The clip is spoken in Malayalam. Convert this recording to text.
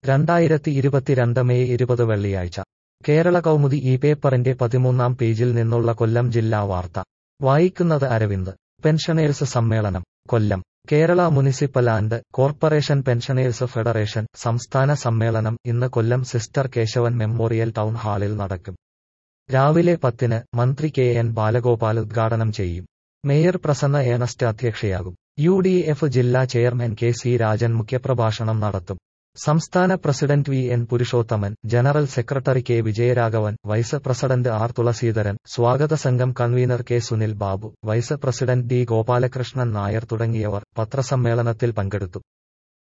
രണ്ടായിരത്തി ഇരുപത്തിരണ്ട് മെയ് ഇരുപത് വെള്ളിയാഴ്ച കേരള കൗമുദി ഈ പേപ്പറിന്റെ പതിമൂന്നാം പേജിൽ നിന്നുള്ള കൊല്ലം ജില്ലാ വാർത്ത വായിക്കുന്നത് അരവിന്ദ് പെൻഷനേഴ്സ് സമ്മേളനം Kollam Kerala municipal and corporation pensioners federation സംസ്ഥാന സമ്മേളനം ഇന്ന് Kollam sister Keshavan memorial town ഹാളിൽ നടക്കും രാവിലെ പത്തിന് മന്ത്രി കെ എൻ ബാലഗോപാൽ ഉദ്ഘാടനം ചെയ്യും മേയർ പ്രസന്ന ഏണസ്റ്റ് അധ്യക്ഷയാകും യു ഡി എഫ് ജില്ലാ ചെയർമാൻ കെ സി രാജൻ മുഖ്യപ്രഭാഷണം നടത്തും സംസ്ഥാന president V N Purushothaman general secretary K Vijayaraghavan vice president R Thulaseedharan സ്വാഗത സംഘം convener K Sunil Babu vice president D Gopalakrishnan Nair തുടങ്ങിയവർ പത്രസമ്മേളനത്തിൽ പങ്കെടുത്തു